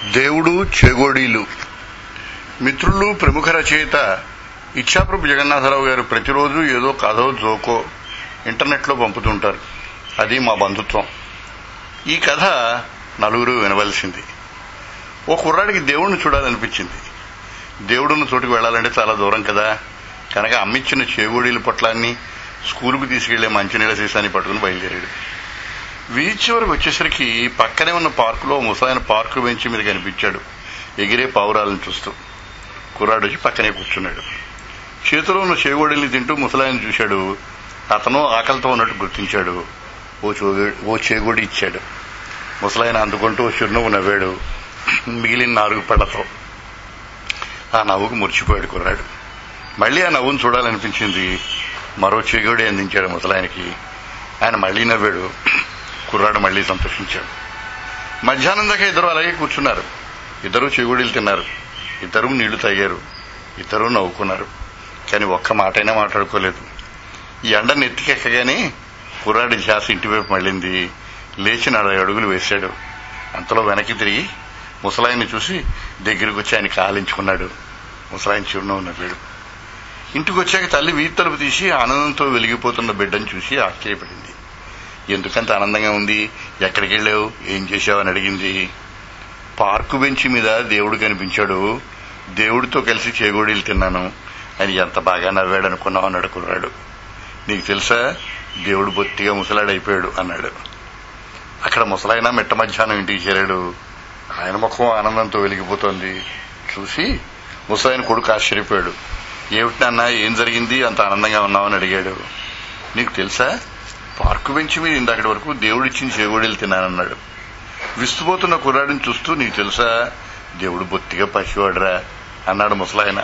దేవుడు చేగోడీలు మిత్రులు ప్రముఖ రచయిత ఇచ్చాప్రభు జగన్నాథరావు గారు ప్రతిరోజు ఏదో కథో జోకో ఇంటర్నెట్లో పంపుతుంటారు అది మా బంధుత్వం ఈ కథ నలుగురు వినవలసింది ఓ కుర్రాడికి దేవుణ్ణి చూడాలనిపించింది దేవుడున్న చోటుకు వెళ్లాలంటే చాలా దూరం కదా కనుక అమ్మిచ్చిన చేగోడీల పొట్లాన్ని స్కూలుకు తీసుకెళ్లే మంచినీళ్ళ సీసాన్ని పట్టుకుని బయలుదేరాడు వీధి చివరికి వచ్చేసరికి పక్కనే ఉన్న పార్కులో ముసాయిన పార్కు బెంచ్ మీద కనిపించాడు ఎగిరే పావురాలను చూస్తూ కుర్రాడు వచ్చి పక్కనే కూర్చున్నాడు చేతిలో ఉన్న చేగోడీల్ని తింటూ ముసలాయన చూశాడు అతను ఆకలితో ఉన్నట్టు గుర్తించాడు ఓ చోగే- ఓ చేగోడి ఇచ్చాడు ముసలాయన అందుకుంటూ ఓ చిరునవ్వు నవ్వాడు మిగిలిన నాలుగు పళ్ళతో ఆ నవ్వుకు మురిచిపోయాడు కుర్రాడు మళ్ళీ ఆ నవ్వును చూడాలనిపించింది మరో చేగోడి అందించాడు ముసలాయనకి ఆయన మళ్ళీ నవ్వాడు కుర్రాడు మళ్ళీ సంతోషించాడు మధ్యాహ్నం దాకా ఇద్దరు అలాగే కూర్చున్నారు ఇద్దరు చెగుడీలు తిన్నారు ఇద్దరు నీళ్లు తాగారు ఇద్దరు నవ్వుకున్నారు కానీ ఒక్క మాటైనా మాట్లాడుకోలేదు ఈ ఎండ నెత్తికెక్కగానే కుర్రాడి ధ్యాస ఇంటివైపు మళ్ళింది లేచి నలభై అడుగులు వేశాడు అంతలో వెనక్కి తిరిగి ముసలాయన్ని చూసి దగ్గరికి వచ్చి ఆయన కాలించుకున్నాడు ముసలాయన చిరునవ్వు నవ్వాడు ఇంటికి వచ్చాక తల్లి వీధి తలుపు తీసి ఆనందంతో వెలిగిపోతున్న బిడ్డను చూసి ఆశ్చర్యపడింది ఎందుకంత ఆనందంగా ఉంది ఎక్కడికి వెళ్ళావు ఏం చేశావు అని అడిగింది పార్కు బెంచి మీద దేవుడు కనిపించాడు దేవుడితో కలిసి చేగోడీలు తిన్నాను అని ఎంత బాగా నవ్వాడు అనుకున్నావు అన్నాడు కుర్రాడు నీకు తెలుసా దేవుడు బొత్తిగా ముసలాడైపోయాడు అన్నాడు అక్కడ ముసలాయన మిట్ట మధ్యాహ్నం ఇంటికి చేరాడు ఆయన ముఖం ఆనందంతో వెలిగిపోతోంది చూసి ముసలాయన కొడుకు ఆశ్చర్యపోయాడు ఏమిటి నాన్న ఏం జరిగింది అంత ఆనందంగా ఉన్నావని అడిగాడు నీకు తెలుసా పార్కు బెంచ్ మీద ఇందాకటి వరకు దేవుడిచ్చిన చేగోడీలు తిన్నానన్నాడు విస్తుపోతున్న కుర్రాడిని చూస్తూ నీకు తెలుసా దేవుడు బొత్తిగా పసివాడురా అన్నాడు ముసలాయన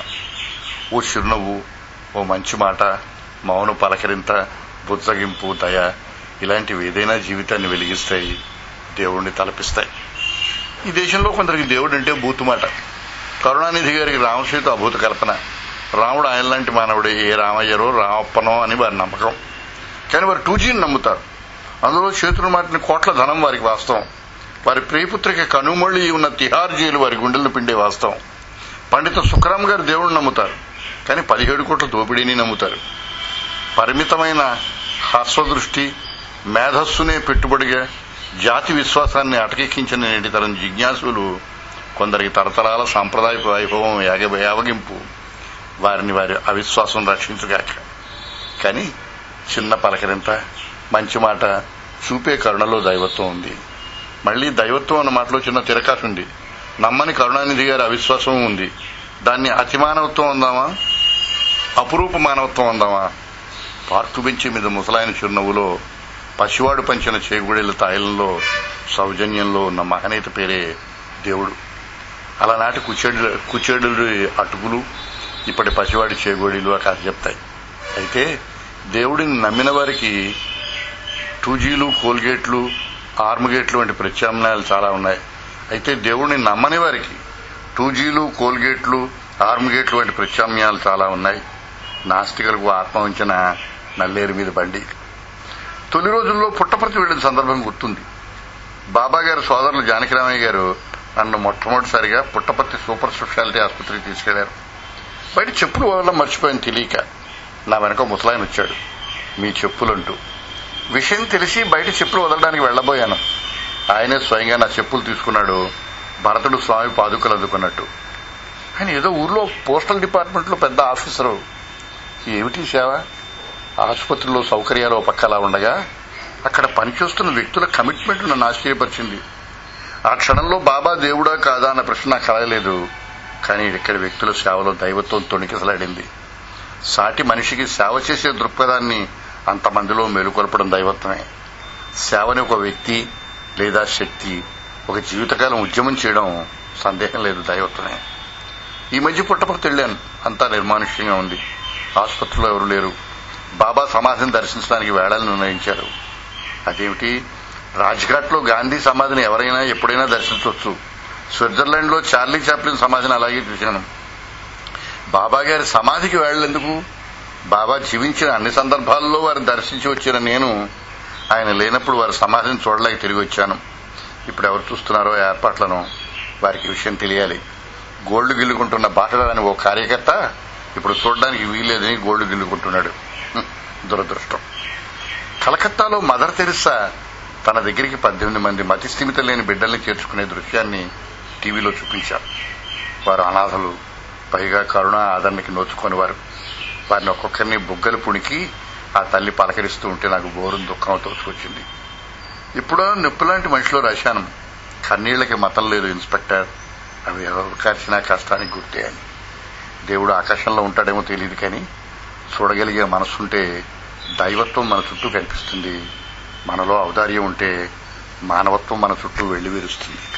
ఓ చిరునవ్వు ఓ మంచి మాట మౌన పలకరింత బుజ్జగింపు దయ ఇలాంటివి ఏదైనా జీవితాన్ని వెలిగిస్తాయి దేవుణ్ణి తలపిస్తాయి ఈ దేశంలో కొందరికి దేవుడు అంటే బూతు మాట కరుణానిధి గారికి రామసేతు అభూత కల్పన రాముడు ఆయన లాంటి మానవుడే ఏ రామయ్యరో రామప్పనో అని వారి నమ్మకం కానీ వారు టూజీని నమ్ముతారు అందులో చేతులు మాటిన కోట్ల ధనం వారికి వాస్తవం వారి ప్రియపుత్రిక కనుమళ్ళి ఉన్న తిహార్ జైలు వారి గుండెలను పిండే వాస్తవం పండిత సుఖరాం గారు దేవుడిని నమ్ముతారు కానీ పదిహేడు కోట్ల దోపిడీని నమ్ముతారు పరిమితమైన హస్వదృష్టి మేధస్సునే పెట్టుబడిగా జాతి విశ్వాసాన్ని అటకెక్కించిన నేటి తరం జిజ్ఞాసులు కొందరికి తరతరాల సాంప్రదాయపు వైభవం యాగ యావగింపు వారిని వారి అవిశ్వాసం రక్షించుగాక కానీ చిన్న పలకరింత మంచి మాట చూపే కరుణలో దైవత్వం ఉంది మళ్ళీ దైవత్వం అన్న మాటలో చిన్న తిరకాసు ఉంది నమ్మని కరుణానిధి గారి అవిశ్వాసం ఉంది దాన్ని అతి మానవత్వం అందామా అపురూప మానవత్వం అందామా పార్కు బెంచి మీద ముసలాయన చిరునవ్వులో పసివాడు పంచిన చేగుడేళ్ల తాయిలంలో సౌజన్యంలో ఉన్న మహనీయత పేరే దేవుడు అలనాటి కుచేడు కుచేడు అటుకులు ఇప్పటి పసివాడి చేగోడీలు ఆ కథ చెప్తాయి అయితే దేవుడిని నమ్మిన వారికి టూజీలు కోల్గేట్లు ఆర్మగేట్లు వంటి ప్రత్యామ్నాయాలు చాలా ఉన్నాయి అయితే దేవుడిని నమ్మని వారికి టూజీలు కోల్గేట్లు ఆర్మగేట్లు వంటి ప్రత్యామ్నాయాలు చాలా ఉన్నాయి నాస్తికులకు ఆత్మ ఉంచిన నల్లేరు మీద బండి తొలి రోజుల్లో పుట్టపర్తి వెళ్లిన సందర్భం గుర్తుంది బాబా గారి సోదరులు జానకిరామయ్య గారు నన్ను మొట్టమొదటిసారిగా పుట్టపర్తి సూపర్ స్పెషాలిటీ ఆసుపత్రికి తీసుకెళ్లారు బయట చెప్పులు వదలడం మర్చిపోయాను తెలియక నా వెనక ముసలాయన వచ్చాడు మీ చెప్పులంటూ విషయం తెలిసి బయట చెప్పులు వదలడానికి వెళ్లబోయాను ఆయనే స్వయంగా నా చెప్పులు తీసుకున్నాడు భరతుడు స్వామి పాదుకలు అందుకున్నట్టు ఆయన ఏదో ఊర్లో పోస్టల్ డిపార్ట్మెంట్లో పెద్ద ఆఫీసరు ఏమిటి సేవ ఆసుపత్రిలో సౌకర్యాలు ఓ పక్క అలా ఉండగా అక్కడ పనిచేస్తున్న వ్యక్తుల కమిట్మెంట్ నన్ను ఆశ్చర్యపరిచింది ఆ క్షణంలో బాబా దేవుడా కాదా అన్న ప్రశ్న నాకు కలగలేదు కానీ ఇక్కడ వ్యక్తుల సేవలో దైవత్వం తొణికిసలాడింది సాటి మనిషికి సేవ చేసే దృక్పథాన్ని అంతమందిలో మేలుకొల్పడం దైవత్వమే సేవని ఒక వ్యక్తి లేదా శక్తి ఒక జీవితకాలం ఉద్యమం చేయడం సందేహం లేదు దైవత్వమే ఈ మధ్య పుట్టపర్తి వెళ్ళాను అంతా నిర్మానుష్యంగా ఉంది ఆసుపత్రిలో ఎవరు లేరు బాబా సమాధిని దర్శించడానికి వేళాలను నిర్ణయించారు అదేమిటి రాజ్ఘాట్లో గాంధీ సమాధిని ఎవరైనా ఎప్పుడైనా దర్శించవచ్చు స్విట్జర్లాండ్ లో చార్లీ చాప్లిన్ సమాధిని అలాగే చూశాను బాబా గారి సమాధికి వెళ్ళేందుకు బాబా జీవించిన అన్ని సందర్భాల్లో వారిని దర్శించి వచ్చిన నేను ఆయన లేనప్పుడు వారి సమాధిని చూడలేక తిరిగి వచ్చాను ఇప్పుడు ఎవరు చూస్తున్నారో ఏర్పాట్లను వారికి ఈ విషయం తెలియాలి గోల్డ్ గిల్లుకుంటున్న బాటదాని ఓ కార్యకర్త ఇప్పుడు చూడడానికి వీల్లేదని గోల్డ్ గిల్లుకుంటున్నాడు హ్మ్, దురదృష్టం కలకత్తాలో మదర్ తెరిసా తన దగ్గరికి పద్దెనిమిది మంది మతి స్థిమితం లేని బిడ్డల్ని చేర్చుకునే దృశ్యాన్ని టీవీలో చూపించారు వారు అనాథలు పైగా కరుణ ఆదరణకి నోచుకొని వారు వారిని ఒక్కొక్కరిని బుగ్గలు పుణికి ఆ తల్లి పలకరిస్తూ ఉంటే నాకు ఘోరం దుఃఖం తోచుకొచ్చింది ఇప్పుడో నొప్పిలాంటి మనిషిలో రాశాను కన్నీళ్లకి మతం లేదు ఇన్స్పెక్టర్ అవి ఎవరు కార్చినా కష్టానికి గుర్తే అని దేవుడు ఆకాశంలో ఉంటాడేమో తెలియదు కానీ చూడగలిగే మనసుంటే దైవత్వం మన చుట్టూ కనిపిస్తుంది మనలో ఔదార్యం ఉంటే మానవత్వం మన చుట్టూ వెళ్లి విరుస్తుంది